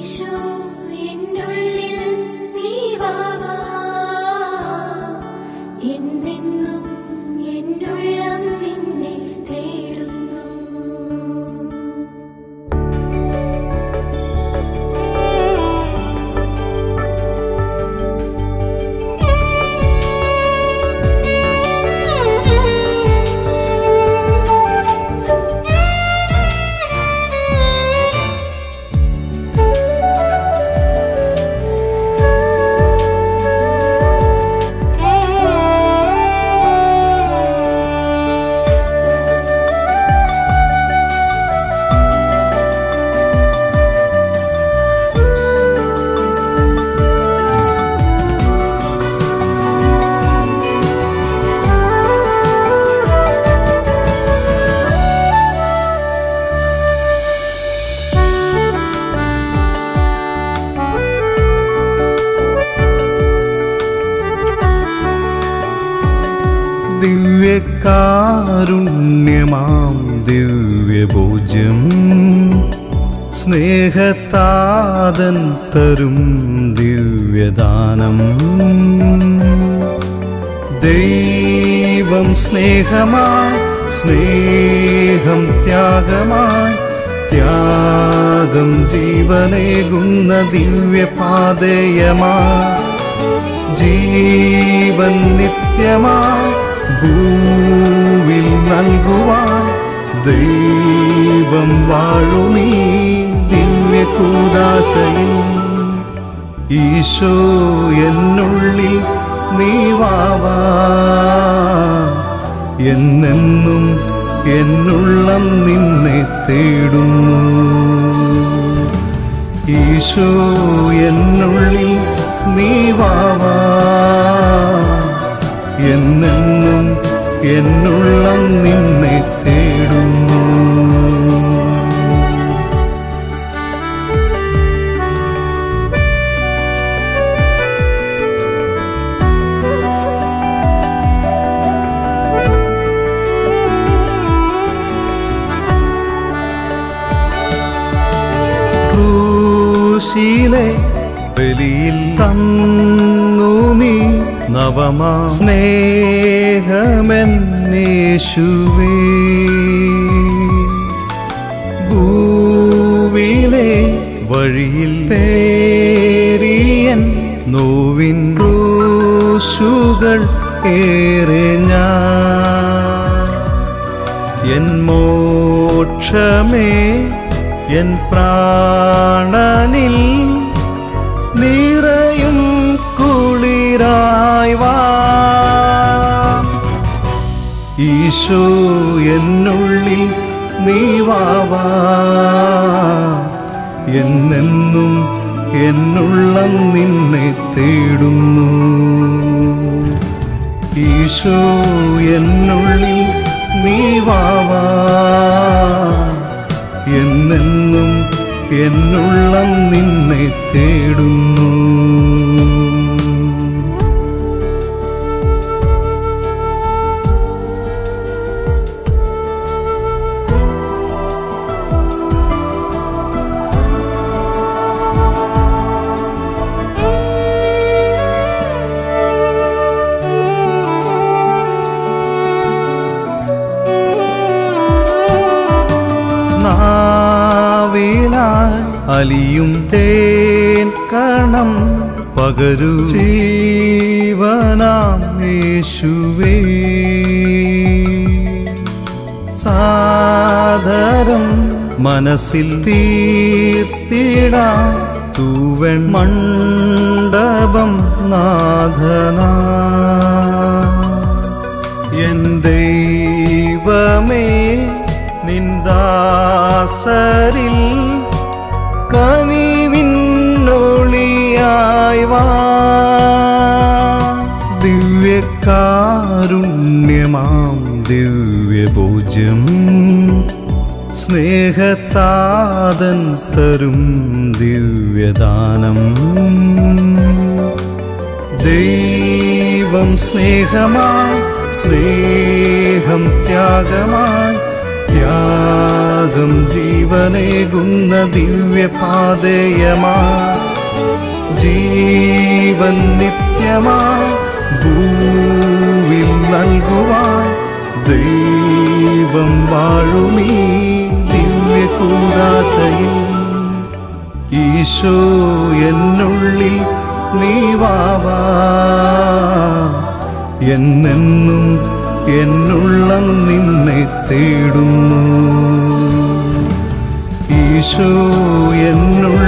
ഈശോ എന്നുള്ളിൽ നീ വാവാ എന്നെന്നും എന്നുള്ളം നിന്നെ തേടുന്നു ദിവ്യകാരുണ്യമാം ദിവ്യഭോജ്യം സ്നേഹത്താതൻ തരും ദിവ്യദാനം ദൈവം സ്നേഹമായി സ്നേഹം ത്യാഗമായി ത്യാഗം ജീവനേകുന്ന ദിവ്യപാതയമായി ജീവൻ നിത്യമായി ഭൂവിൽ നൽകുവാൻ ദൈവം വാഴുമീ ദിവ്യകൂദാശയിൽ ഈശോ എന്നുള്ളിൽ നീ വാവാ എന്നെന്നും എന്നുള്ളം നിന്നെ തേടുന്നു ഈശോ എന്നുള്ളിൽ നീ വാവാ എന്നെന്നും എന്നുള്ളം നിന്നെ തേടുന്നു ക്രൂശിലെ ബലിയിൽ തന്നു നീ നവമാ സ്നേഹമെന്നേശുവേ ഭൂവിലെ വഴിയിൽ പേരിയൻ നോവിൻ ക്രൂശുകൾ ഏറെ ഞാൻ എൻ മോക്ഷമേ എൻ പ്രാണനിൽ നിറയും കുളിരായി വാ ഈശോ എന്നുള്ളിൽ നീ വാവാ എന്നെന്നും എന്നുള്ളം നിന്നെ തേടുന്നു ഈശോ എന്നുള്ളിൽ നീ വാവാ എന്നെന്നും എന്നുള്ളം നിന്നെ തേടുന്നു നാവിലായി അലിയും തേൻ കണം പകരു ജീവനാം യേശുവേ സാദരം മനസ്സിൽ തീർത്തിടാ തൂവൻ മണ്ഡപം നാഥനാ എൻ ദൈവമേ നിന്ദാസരിൽ കനിവിന്നൊളിയായി വാ ദിവ്യകാരുണ്യമാം ദിവ്യഭോജ്യം സ്നേഹത്താതൻ തരും ദിവ്യദാനം ദൈവം സ്നേഹമായി സ്നേഹം ത്യാഗമായി ത്യാഗം യാഗം ജീവനേകുന്ന ദിവ്യപാതേയമാ ജീവൻ നിത്യമാ ഭൂവിൽ നൽകുവാൻ ദൈവം വാഴുമീ ദിവ്യകൂദാശയിൽ ഈശോ എന്നുള്ളിൽ നീ വാവാ എന്നെന്നും എന്നുള്ളം നിന്നെ തേടുന്നു ഈശോ എന്നുള്ളിൽ